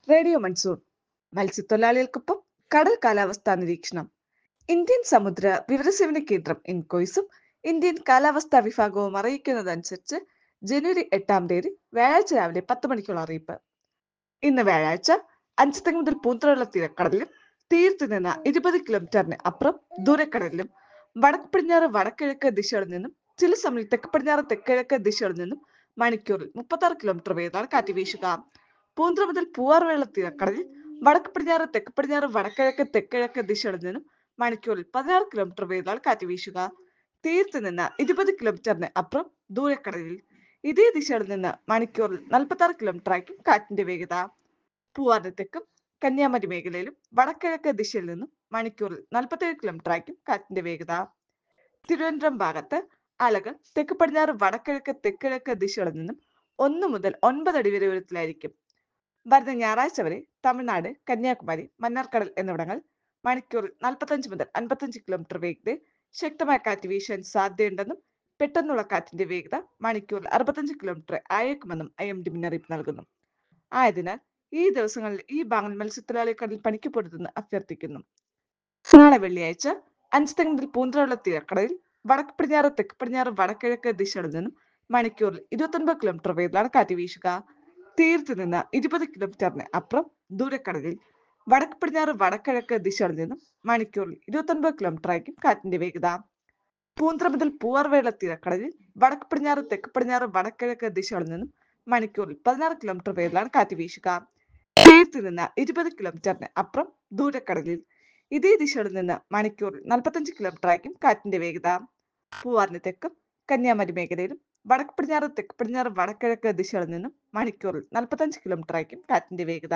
radio monsoon മത്സ്യത്തൊഴിലാളികൾക്കൊപ്പം കടൽ കാലാവസ്ഥാ നിരീക്ഷണം ഇന്ത്യൻ സമുദ്ര വിവരസേവന കേന്ദ്രം ഇൻകോയ്സും ഇന്ത്യൻ കാലാവസ്ഥാ വിഭാഗവും അറിയിക്കുന്നതനുസരിച്ച് ജനുവരി എട്ടാം തീയതി വ്യാഴാഴ്ച രാവിലെ പത്ത് മണിക്കുള്ള അറിയിപ്പ് ഇന്ന് വ്യാഴാഴ്ച അഞ്ചുതെങ്ങ് മുതൽ പൂന്തറയുള്ള തീരക്കടലിലും തീരത്ത് നിന്ന് ഇരുപത് കിലോമീറ്ററിന് അപ്പുറം ദൂരക്കടലിലും വടക്ക് പടിഞ്ഞാറ് വടക്കിഴക്ക് ദിശകളിൽ നിന്നും ചില സമയം തെക്ക് പടിഞ്ഞാറ് തെക്കിഴക്ക് ദിശകളിൽ നിന്നും മണിക്കൂറിൽ മുപ്പത്താറ് കിലോമീറ്റർ വേഗതയാണ് കാറ്റ് വീശുക പൂന്തറ മുതൽ പൂവാർവേള തീരക്കടലിൽ വടക്ക് പടിഞ്ഞാറ് തെക്ക് പടിഞ്ഞാറ് വടക്കിഴക്ക് തെക്കിഴക്ക് ദിശകളിൽ നിന്നും മണിക്കൂറിൽ പതിനാറ് കിലോമീറ്റർ വേഗതയാണ് കാറ്റ് വീശുക തീരത്ത് നിന്ന് ഇരുപത് കിലോമീറ്ററിന് അപ്പുറം ദൂരക്കടലിൽ ഇതേ ദിശയിൽ നിന്ന് മണിക്കൂറിൽ നാൽപ്പത്തി ആറ് കിലോമീറ്റർ ആയിരിക്കും കാറ്റിന്റെ വേഗത പൂവാറിന് തെക്കും കന്യാകുമാരി മേഖലയിലും വടക്കിഴക്ക് ദിശയിൽ നിന്നും മണിക്കൂറിൽ നാൽപ്പത്തേഴ് കിലോമീറ്റർ ആയിരിക്കും കാറ്റിന്റെ വേഗത തിരുവനന്തപുരം ഭാഗത്ത് അലകൾ തെക്ക് പടിഞ്ഞാറ് വടക്കിഴക്ക് തെക്കിഴക്ക് ദിശകളിൽ നിന്നും ഒന്ന് മുതൽ ഒൻപത് അടി വരെ ഉയരത്തിലായിരിക്കും വരുന്ന ഞായറാഴ്ച വരെ തമിഴ്നാട് കന്യാകുമാരി മന്നാർക്കടൽ എന്നിവിടങ്ങൾ മണിക്കൂറിൽ നാൽപ്പത്തഞ്ച് മുതൽ അൻപത്തഞ്ച് കിലോമീറ്റർ വേഗതയിൽ ശക്തമായ കാറ്റ് വീശാൻ സാധ്യതയുണ്ടെന്നും പെട്ടെന്നുള്ള കാറ്റിന്റെ വേഗത മണിക്കൂറിൽ അറുപത്തഞ്ച് കിലോമീറ്റർ ആയേക്കുമെന്നും ഐ എം ഡി മുന്നറിയിപ്പ് നൽകുന്നു ആയതിനാൽ ഈ ദിവസങ്ങളിൽ ഈ ഭാഗങ്ങൾ മത്സ്യത്തൊഴിലാളി കടൽ പണിക്ക് പൊരുതെന്ന് അഭ്യർത്ഥിക്കുന്നു നാളെ വെള്ളിയാഴ്ച അഞ്ചുതെങ്ങ് മുതൽ പൂന്തറയുള്ള തീരക്കടലിൽ വടക്ക് പടിഞ്ഞാറ് തെക്ക് പടിഞ്ഞാറ് വടക്കിഴക്ക് ദിശകളിൽ നിന്നും മണിക്കൂറിൽ ഇരുപത്തൊൻപത് കിലോമീറ്റർ വേഗത്തിലാണ് കാറ്റ് വീശുക തീരത്ത് നിന്ന് ഇരുപത് കിലോമീറ്ററിന് അപ്പുറം ദൂരക്കടലിൽ വടക്ക് പടിഞ്ഞാറ് വടക്കിഴക്ക് ദിശകളിൽ നിന്നും മണിക്കൂറിൽ ഇരുപത്തൊൻപത് കിലോമീറ്റർ ആയിരിക്കും കാറ്റിന്റെ വേഗത പൂന്തറ മുതൽ പൂവാർവേള തീരക്കടലിൽ വടക്ക് പടിഞ്ഞാറ് തെക്ക് പടിഞ്ഞാറ് വടക്കിഴക്ക് ദിശകളിൽ നിന്നും മണിക്കൂറിൽ പതിനാറ് കിലോമീറ്റർ വേഗത്തിലാണ് കാറ്റ് വീശുക തീരത്ത് നിന്ന് ഇരുപത് കിലോമീറ്ററിന് അപ്പുറം ദൂരക്കടലിൽ ഇതേ ദിശയിൽ നിന്ന് മണിക്കൂറിൽ നാൽപ്പത്തഞ്ച് കിലോമീറ്റർ ആയിരിക്കും കാറ്റിന്റെ വേഗത പൂവാറിന് തെക്കും കന്യാകുമാരി മേഖലയിലും വടക്ക് പടിഞ്ഞാറ് തെക്ക് പടിഞ്ഞാറ് വടക്കിഴക്ക് ദിശകളിൽ നിന്നും മണിക്കൂറിൽ നാൽപ്പത്തഞ്ച് കിലോമീറ്റർ ആയിരിക്കും കാറ്റിന്റെ വേഗത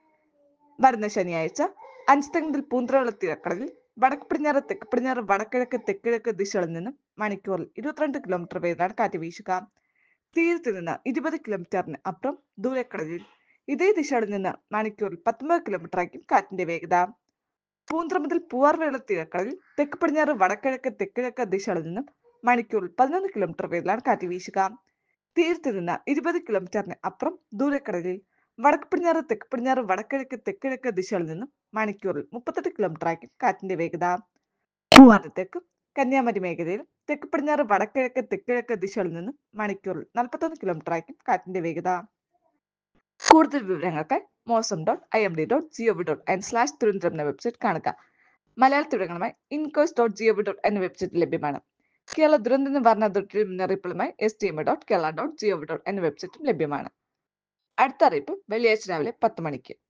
വരുന്ന ശനിയാഴ്ച അഞ്ചുതെങ്ങ് മുതൽ പൂന്തറയുള്ള തീരക്കടലിൽ വടക്ക് പടിഞ്ഞാറ് തെക്ക് പടിഞ്ഞാറ് വടക്കിഴക്ക് തെക്കിഴക്ക് ദിശകളിൽ നിന്നും മണിക്കൂറിൽ ഇരുപത്തിരണ്ട് കിലോമീറ്റർ വേഗത്തിലാണ് കാറ്റ് വീശുക തീരത്ത് നിന്ന് ഇരുപത് കിലോമീറ്ററിന് അപ്പുറം ദൂരക്കടലിൽ ഇതേ ദിശയിൽ നിന്ന് മണിക്കൂറിൽ പത്തൊമ്പത് കിലോമീറ്റർ ആയിരിക്കും കാറ്റിന്റെ വേഗത പൂന്തറ മുതൽ പൂവാർവേള തീരക്കടലിൽ തെക്ക് പടിഞ്ഞാറ് വടക്കിഴക്ക് തെക്കിഴക്ക് ദിശകളിൽ നിന്നും മണിക്കൂറിൽ പതിനൊന്ന് കിലോമീറ്റർ വേഗത്തിലാണ് കാറ്റ് വീശുക തീരത്ത് നിന്ന് ഇരുപത് കിലോമീറ്ററിന് അപ്പുറം ദൂരക്കടലിൽ വടക്ക് പടിഞ്ഞാറ് തെക്ക് പടിഞ്ഞാറ് വടക്കിഴക്ക് തെക്കിഴക്ക് ദിശകളിൽ നിന്നും മണിക്കൂറിൽ മുപ്പത്തെട്ട് കിലോമീറ്റർ ആയിരിക്കും കാറ്റിന്റെ വേഗത പൂവാറിന് തെക്കും കന്യാകുമാരി മേഖലയിൽ തെക്ക് പടിഞ്ഞാറ് വടക്കിഴക്ക് തെക്കിഴക്ക് ദിശകളിൽ നിന്നും മണിക്കൂറിൽ നാൽപ്പത്തൊന്ന് കിലോമീറ്റർ ആയിരിക്കും കാറ്റിന്റെ വേഗത കൂടുതൽ വിവരങ്ങൾക്ക് mausam dot I M D dot gov dot in slash Thiruvananthapuram എന്ന വെബ്സൈറ്റ് കാണുക മലയാളത്തിൽ വിവരങ്ങളുമായി ഇൻകോസ് ഡോട്ട് ജിഒവി ഡോട്ട് എന്ന വെബ്സൈറ്റ് ലഭ്യമാണ് കേരള ദുരന്ത നിവാരണ അതോറിറ്റി മുന്നറിയിപ്പുകളുമായി S T M dot Kerala dot gov dot എന്ന വെബ്സൈറ്റും ലഭ്യമാണ് അടുത്ത അറിയിപ്പ് വെള്ളിയാഴ്ച രാവിലെ പത്ത് മണിക്ക്